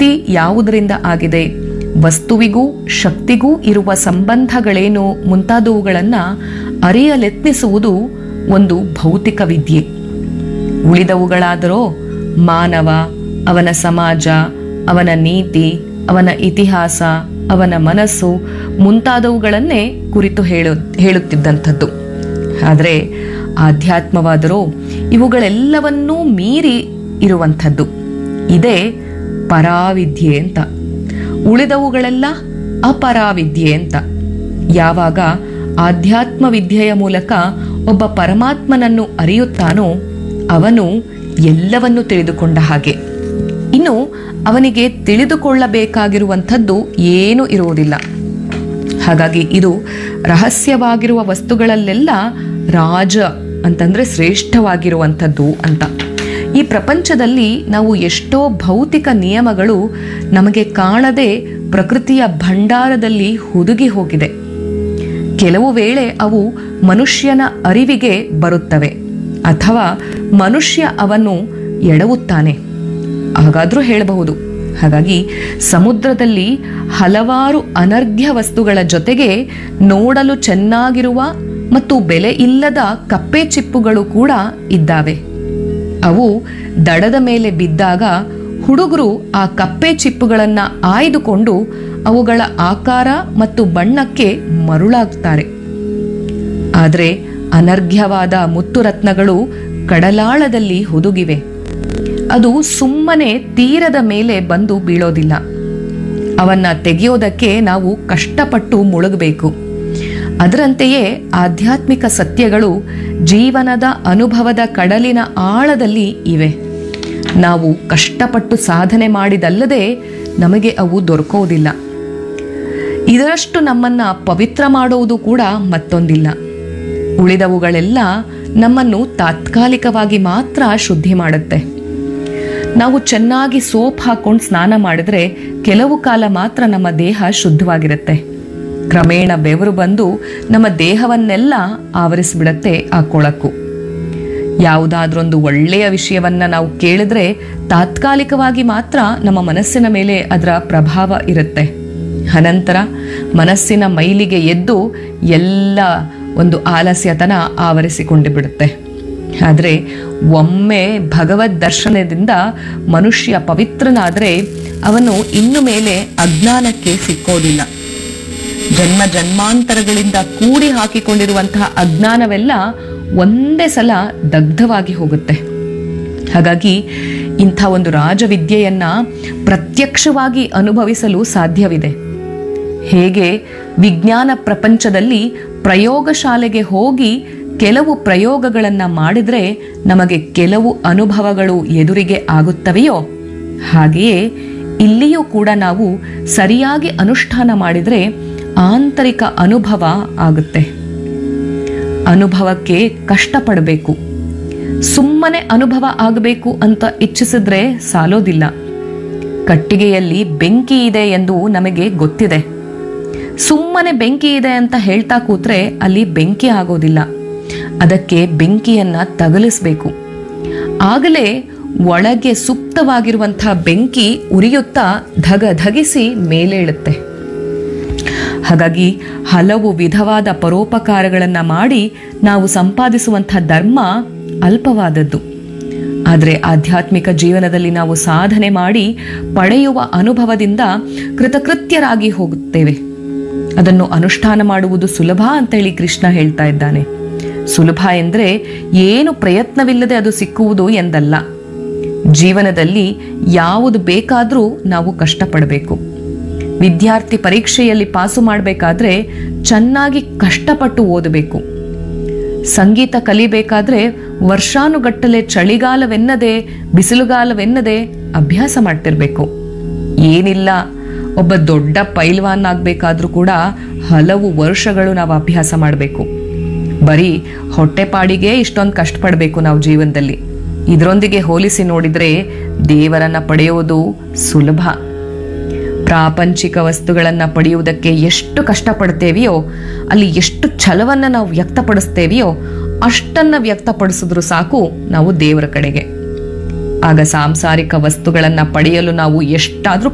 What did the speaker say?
ಸೃಷ್ಟಿ ಯಾವುದರಿಂದ ಆಗಿದೆ ವಸ್ತುವಿಗೂ ಶಕ್ತಿಗೂ ಇರುವ ಸಂಬಂಧಗಳೇನು ಮುಂತಾದವುಗಳನ್ನು ಅರಿಯಲೆತ್ನಿಸುವುದು ಒಂದು ಭೌತಿಕ ವಿದ್ಯೆ ಉಳಿದವುಗಳಾದರೋ ಮಾನವ ಅವನ ಸಮಾಜ ಅವನ ನೀತಿ ಅವನ ಇತಿಹಾಸ ಅವನ ಮನಸ್ಸು ಮುಂತಾದವುಗಳನ್ನೇ ಕುರಿತು ಹೇಳು ಹೇಳುತ್ತಿದ್ದಂಥದ್ದು ಆದರೆ ಆಧ್ಯಾತ್ಮವಾದರೂ ಇವುಗಳೆಲ್ಲವನ್ನೂ ಮೀರಿ ಇರುವಂಥದ್ದು ಇದೇ ಪರಾವಿದ್ಯೆ ಅಂತ ಉಳಿದವುಗಳೆಲ್ಲ ಅಪರಾವಿದ್ಯೆ ಅಂತ ಯಾವಾಗ ಆಧ್ಯಾತ್ಮ ವಿದ್ಯೆಯ ಮೂಲಕ ಒಬ್ಬ ಪರಮಾತ್ಮನನ್ನು ಅರಿಯುತ್ತಾನೋ ಅವನು ಎಲ್ಲವನ್ನೂ ತಿಳಿದುಕೊಂಡ ಹಾಗೆ ಇನ್ನು ಅವನಿಗೆ ತಿಳಿದುಕೊಳ್ಳಬೇಕಾಗಿರುವಂಥದ್ದು ಏನೂ ಇರುವುದಿಲ್ಲ ಹಾಗಾಗಿ ಇದು ರಹಸ್ಯವಾಗಿರುವ ವಸ್ತುಗಳಲ್ಲೆಲ್ಲ ರಾಜ ಅಂತಂದ್ರೆ ಶ್ರೇಷ್ಠವಾಗಿರುವಂಥದ್ದು ಅಂತ ಈ ಪ್ರಪಂಚದಲ್ಲಿ ನಾವು ಎಷ್ಟೋ ಭೌತಿಕ ನಿಯಮಗಳು ನಮಗೆ ಕಾಣದೆ ಪ್ರಕೃತಿಯ ಭಂಡಾರದಲ್ಲಿ ಹುದುಗಿ ಹೋಗಿದೆ ಕೆಲವು ವೇಳೆ ಅವು ಮನುಷ್ಯನ ಅರಿವಿಗೆ ಬರುತ್ತವೆ ಅಥವಾ ಮನುಷ್ಯ ಅವನ್ನು ಎಡವುತ್ತಾನೆ ಹಾಗಾದ್ರೂ ಹೇಳಬಹುದು ಹಾಗಾಗಿ ಸಮುದ್ರದಲ್ಲಿ ಹಲವಾರು ಅನರ್ಘ್ಯ ವಸ್ತುಗಳ ಜೊತೆಗೆ ನೋಡಲು ಚೆನ್ನಾಗಿರುವ ಮತ್ತು ಬೆಲೆ ಇಲ್ಲದ ಕಪ್ಪೆ ಚಿಪ್ಪುಗಳು ಕೂಡ ಇದ್ದಾವೆ ಅವು ದಡದ ಮೇಲೆ ಬಿದ್ದಾಗ ಹುಡುಗರು ಆ ಕಪ್ಪೆ ಚಿಪ್ಪುಗಳನ್ನ ಆಯ್ದುಕೊಂಡು ಅವುಗಳ ಆಕಾರ ಮತ್ತು ಬಣ್ಣಕ್ಕೆ ಮರುಳಾಗ್ತಾರೆ ಆದರೆ ಅನರ್ಘ್ಯವಾದ ಮುತ್ತುರತ್ನಗಳು ಕಡಲಾಳದಲ್ಲಿ ಹುದುಗಿವೆ ಅದು ಸುಮ್ಮನೆ ತೀರದ ಮೇಲೆ ಬಂದು ಬೀಳೋದಿಲ್ಲ ಅವನ್ನ ತೆಗೆಯೋದಕ್ಕೆ ನಾವು ಕಷ್ಟಪಟ್ಟು ಮುಳುಗಬೇಕು ಅದರಂತೆಯೇ ಆಧ್ಯಾತ್ಮಿಕ ಸತ್ಯಗಳು ಜೀವನದ ಅನುಭವದ ಕಡಲಿನ ಆಳದಲ್ಲಿ ಇವೆ ನಾವು ಕಷ್ಟಪಟ್ಟು ಸಾಧನೆ ಮಾಡಿದಲ್ಲದೆ ನಮಗೆ ಅವು ದೊರಕೋದಿಲ್ಲ ಇದರಷ್ಟು ನಮ್ಮನ್ನ ಪವಿತ್ರ ಮಾಡುವುದು ಕೂಡ ಮತ್ತೊಂದಿಲ್ಲ ಉಳಿದವುಗಳೆಲ್ಲ ನಮ್ಮನ್ನು ತಾತ್ಕಾಲಿಕವಾಗಿ ಮಾತ್ರ ಶುದ್ಧಿ ಮಾಡುತ್ತೆ ನಾವು ಚೆನ್ನಾಗಿ ಸೋಪ್ ಹಾಕೊಂಡು ಸ್ನಾನ ಮಾಡಿದ್ರೆ ಕೆಲವು ಕಾಲ ಮಾತ್ರ ನಮ್ಮ ದೇಹ ಶುದ್ಧವಾಗಿರುತ್ತೆ ಕ್ರಮೇಣ ಬೆವರು ಬಂದು ನಮ್ಮ ದೇಹವನ್ನೆಲ್ಲ ಆವರಿಸಿಬಿಡತ್ತೆ ಆ ಕೊಳಕು ಯಾವುದಾದ್ರೊಂದು ಒಳ್ಳೆಯ ವಿಷಯವನ್ನ ನಾವು ಕೇಳಿದ್ರೆ ತಾತ್ಕಾಲಿಕವಾಗಿ ಮಾತ್ರ ನಮ್ಮ ಮನಸ್ಸಿನ ಮೇಲೆ ಅದರ ಪ್ರಭಾವ ಇರುತ್ತೆ ಅನಂತರ ಮನಸ್ಸಿನ ಮೈಲಿಗೆ ಎದ್ದು ಎಲ್ಲ ಒಂದು ಆಲಸ್ಯತನ ಆವರಿಸಿಕೊಂಡು ಬಿಡುತ್ತೆ ಆದರೆ ಒಮ್ಮೆ ಭಗವದ್ ದರ್ಶನದಿಂದ ಮನುಷ್ಯ ಪವಿತ್ರನಾದರೆ ಅವನು ಇನ್ನು ಮೇಲೆ ಅಜ್ಞಾನಕ್ಕೆ ಸಿಕ್ಕೋದಿಲ್ಲ ಜನ್ಮ ಜನ್ಮಾಂತರಗಳಿಂದ ಕೂಡಿ ಹಾಕಿಕೊಂಡಿರುವಂತಹ ಅಜ್ಞಾನವೆಲ್ಲ ಒಂದೇ ಸಲ ದಗ್ಧವಾಗಿ ಹೋಗುತ್ತೆ ಹಾಗಾಗಿ ಇಂಥ ಒಂದು ರಾಜವಿದ್ಯೆಯನ್ನ ಪ್ರತ್ಯಕ್ಷವಾಗಿ ಅನುಭವಿಸಲು ಸಾಧ್ಯವಿದೆ ಹೇಗೆ ವಿಜ್ಞಾನ ಪ್ರಪಂಚದಲ್ಲಿ ಪ್ರಯೋಗಶಾಲೆಗೆ ಹೋಗಿ ಕೆಲವು ಪ್ರಯೋಗಗಳನ್ನ ಮಾಡಿದ್ರೆ ನಮಗೆ ಕೆಲವು ಅನುಭವಗಳು ಎದುರಿಗೆ ಆಗುತ್ತವೆಯೋ ಹಾಗೆಯೇ ಇಲ್ಲಿಯೂ ಕೂಡ ನಾವು ಸರಿಯಾಗಿ ಅನುಷ್ಠಾನ ಮಾಡಿದ್ರೆ ಆಂತರಿಕ ಅನುಭವ ಆಗುತ್ತೆ ಅನುಭವಕ್ಕೆ ಕಷ್ಟಪಡಬೇಕು ಸುಮ್ಮನೆ ಅನುಭವ ಆಗಬೇಕು ಅಂತ ಇಚ್ಛಿಸಿದ್ರೆ ಸಾಲೋದಿಲ್ಲ ಕಟ್ಟಿಗೆಯಲ್ಲಿ ಬೆಂಕಿ ಇದೆ ಎಂದು ನಮಗೆ ಗೊತ್ತಿದೆ ಸುಮ್ಮನೆ ಬೆಂಕಿ ಇದೆ ಅಂತ ಹೇಳ್ತಾ ಕೂತ್ರೆ ಅಲ್ಲಿ ಬೆಂಕಿ ಆಗೋದಿಲ್ಲ ಅದಕ್ಕೆ ಬೆಂಕಿಯನ್ನ ತಗಲಿಸ್ಬೇಕು ಆಗಲೇ ಒಳಗೆ ಸುಪ್ತವಾಗಿರುವಂತಹ ಬೆಂಕಿ ಉರಿಯುತ್ತಾ ಧಗ ಧಗಿಸಿ ಮೇಲೇಳುತ್ತೆ ಹಾಗಾಗಿ ಹಲವು ವಿಧವಾದ ಪರೋಪಕಾರಗಳನ್ನು ಮಾಡಿ ನಾವು ಸಂಪಾದಿಸುವಂತಹ ಧರ್ಮ ಅಲ್ಪವಾದದ್ದು ಆದರೆ ಆಧ್ಯಾತ್ಮಿಕ ಜೀವನದಲ್ಲಿ ನಾವು ಸಾಧನೆ ಮಾಡಿ ಪಡೆಯುವ ಅನುಭವದಿಂದ ಕೃತಕೃತ್ಯರಾಗಿ ಹೋಗುತ್ತೇವೆ ಅದನ್ನು ಅನುಷ್ಠಾನ ಮಾಡುವುದು ಸುಲಭ ಅಂತೇಳಿ ಕೃಷ್ಣ ಹೇಳ್ತಾ ಇದ್ದಾನೆ ಸುಲಭ ಎಂದ್ರೆ ಏನು ಪ್ರಯತ್ನವಿಲ್ಲದೆ ಅದು ಸಿಕ್ಕುವುದು ಎಂದಲ್ಲ ಜೀವನದಲ್ಲಿ ಯಾವುದು ಬೇಕಾದರೂ ನಾವು ಕಷ್ಟಪಡಬೇಕು ವಿದ್ಯಾರ್ಥಿ ಪರೀಕ್ಷೆಯಲ್ಲಿ ಪಾಸು ಮಾಡಬೇಕಾದ್ರೆ ಚೆನ್ನಾಗಿ ಕಷ್ಟಪಟ್ಟು ಓದಬೇಕು ಸಂಗೀತ ಕಲಿಬೇಕಾದ್ರೆ ವರ್ಷಾನುಗಟ್ಟಲೆ ಚಳಿಗಾಲವೆನ್ನದೆ ಬಿಸಿಲುಗಾಲವೆನ್ನದೆ ಅಭ್ಯಾಸ ಮಾಡ್ತಿರ್ಬೇಕು ಏನಿಲ್ಲ ಒಬ್ಬ ದೊಡ್ಡ ಪೈಲ್ವಾನ್ ಆಗ್ಬೇಕಾದ್ರೂ ಕೂಡ ಹಲವು ವರ್ಷಗಳು ನಾವು ಅಭ್ಯಾಸ ಮಾಡಬೇಕು ಬರೀ ಹೊಟ್ಟೆಪಾಡಿಗೆ ಇಷ್ಟೊಂದು ಕಷ್ಟಪಡಬೇಕು ನಾವು ಜೀವನದಲ್ಲಿ ಇದರೊಂದಿಗೆ ಹೋಲಿಸಿ ನೋಡಿದ್ರೆ ದೇವರನ್ನ ಪಡೆಯುವುದು ಸುಲಭ ಪ್ರಾಪಂಚಿಕ ವಸ್ತುಗಳನ್ನ ಪಡೆಯುವುದಕ್ಕೆ ಎಷ್ಟು ಕಷ್ಟಪಡ್ತೇವೆಯೋ ಅಲ್ಲಿ ಎಷ್ಟು ಛಲವನ್ನ ನಾವು ವ್ಯಕ್ತಪಡಿಸ್ತೇವೆಯೋ ಅಷ್ಟನ್ನ ವ್ಯಕ್ತಪಡಿಸಿದ್ರು ಸಾಕು ನಾವು ದೇವರ ಕಡೆಗೆ ಆಗ ಸಾಂಸಾರಿಕ ವಸ್ತುಗಳನ್ನ ಪಡೆಯಲು ನಾವು ಎಷ್ಟಾದ್ರೂ